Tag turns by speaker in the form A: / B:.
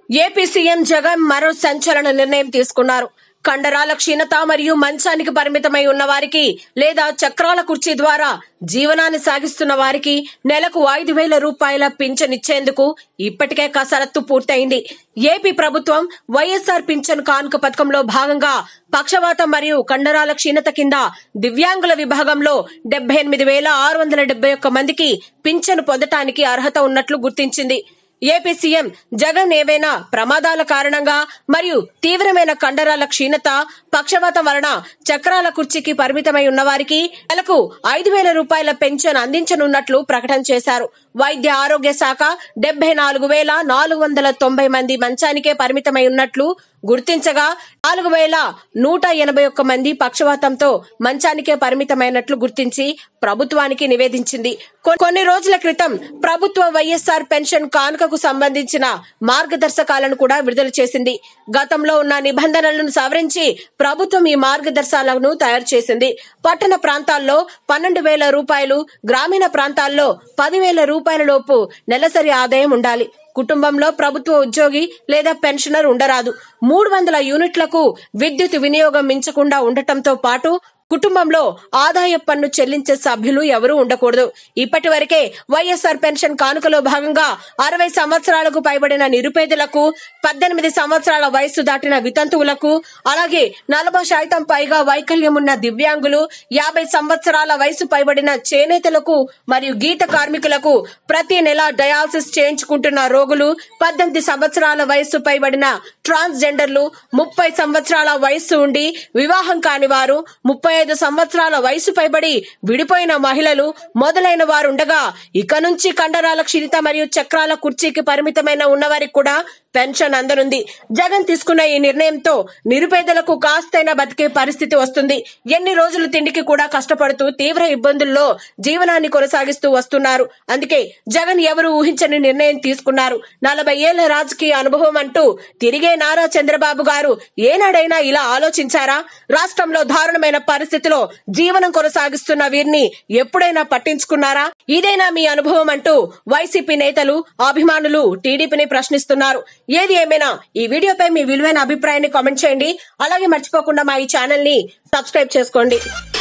A: AP CM Jagan మరో సంచలన నిర్ణయం తీసుకున్నారు కండరాల క్షీణత మరియు మంచానికి పరిమితమై ఉన్న వారికి లేదా చక్రాల కుర్చీ ద్వారా జీవనాన్ని సాగిస్తున్న వారికి నెలకు ఐదు వేల రూపాయల పింఛన్ ఇచ్చేందుకు ఇప్పటికే కసరత్తు పూర్తయింది ఏపీ ప్రభుత్వం వైఎస్ఆర్ పింఛన్ కానుక పథకంలో భాగంగా పక్షవాతం మరియు కండరాల క్షీణత కింద దివ్యాంగుల విభాగంలో డెబ్బై ఎనిమిది వేల ఆరు వందల డెబ్బై ఒక్క మందికి పింఛను పొందటానికి అర్హత ఉన్నట్లు గుర్తించింది ఏపీ సీఎం జగన్ ఏవైనా ప్రమాదాల కారణంగా మరియు తీవ్రమైన కండరాల క్షీణత పక్షవాతం వలన చక్రాల కుర్చీకి పరిమితమై ఉన్న వారికి నెలకు ఐదు వేల రూపాయల పెన్షన్ అందించనున్నట్లు ప్రకటన చేశారు వైద్య ఆరోగ్య శాఖ డెబ్బై నాలుగు వేల నాలుగు వందల తొంభై మంది మంచానికే పరిమితమై ఉన్నట్లు గుర్తించగా నాలుగు వేల నూట ఎనభై ఒక్క మంది పక్షవాతంతో మంచానికే పరిమితమైనట్లు గుర్తించి ప్రభుత్వానికి నివేదించింది కొ- కొన్ని రోజుల క్రితం ప్రభుత్వ వైఎస్ఆర్ పెన్షన్ కానుకకు సంబంధించిన మార్గదర్శకాలను కూడా విడుదల చేసింది గతంలో ఉన్న నిబంధనలను సవరించి ప్రభుత్వం ఈ మార్గదర్శకాలను తయారు చేసింది పట్టణ ప్రాంతాల్లో పన్నెండు వేల రూపాయలు గ్రామీణ ప్రాంతాల్లో పదివేల రూపాయల లోపు నెలసరి ఆదాయం ఉండాలి కుటుంబంలో ప్రభుత్వ ఉద్యోగి లేదా పెన్షనర్ ఉండరాదు మూడు వందల యూనిట్లకు విద్యుత్ వినియోగం మించకుండా ఉండటంతో పాటు కుటుంబంలో ఆదాయ పన్ను చెల్లించే సభ్యులు ఎవరూ ఉండకూడదు ఇప్పటి వరకే వైఎస్ఆర్ పెన్షన్ కానుకలో భాగంగా అరవై సంవత్సరాలకు పైబడిన నిరుపేదలకు పద్దెనిమిది సంవత్సరాల వయస్సు దాటిన వితంతువులకు అలాగే నలభై శాతం పైగా వైకల్యం ఉన్న దివ్యాంగులు యాభై సంవత్సరాల వయసు పైబడిన చేనేతలకు మరియు గీత కార్మికులకు ప్రతి నెల డయాలసిస్ చేయించుకుంటున్న రోగులు పద్దెనిమిది సంవత్సరాల వయస్సు పైబడిన ట్రాన్స్జెండర్లు ముప్పై సంవత్సరాల వయస్సు ఉండి వివాహం కాని వారు ముప్పై ఐదు సంవత్సరాల వయసు పైబడి విడిపోయిన మహిళలు మొదలైన వారు ఉండగా ఇక నుంచి కండరాల క్షీణత మరియు చక్రాల కుర్చీకి పరిమితమైన ఉన్నవారికి కూడా పెన్షన్ అందనుంది జగన్ తీసుకున్న ఈ నిర్ణయంతో నిరుపేదలకు కాస్తైనా బతికే పరిస్థితి వస్తుంది ఎన్ని రోజులు తిండికి కూడా కష్టపడుతూ తీవ్ర ఇబ్బందుల్లో జీవనాన్ని కొనసాగిస్తూ వస్తున్నారు అందుకే జగన్ ఎవరు ఊహించని నిర్ణయం తీసుకున్నారు నలభై ఏళ్ల రాజకీయ అనుభవం అంటూ తిరిగే నారా చంద్రబాబు గారు ఏనాడైనా ఇలా ఆలోచించారా రాష్ట్రంలో దారుణమైన పరిస్థితిలో జీవనం కొనసాగిస్తున్న వీరిని ఎప్పుడైనా పట్టించుకున్నారా ఇదేనా మీ అనుభవం అంటూ వైసీపీ నేతలు అభిమానులు టీడీపీని ప్రశ్నిస్తున్నారు ఏది ఏమైనా ఈ వీడియోపై మీ విలువైన అభిప్రాయాన్ని కామెంట్ చేయండి అలాగే మర్చిపోకుండా మా ఈ ఛానల్ ని సబ్స్క్రైబ్ చేసుకోండి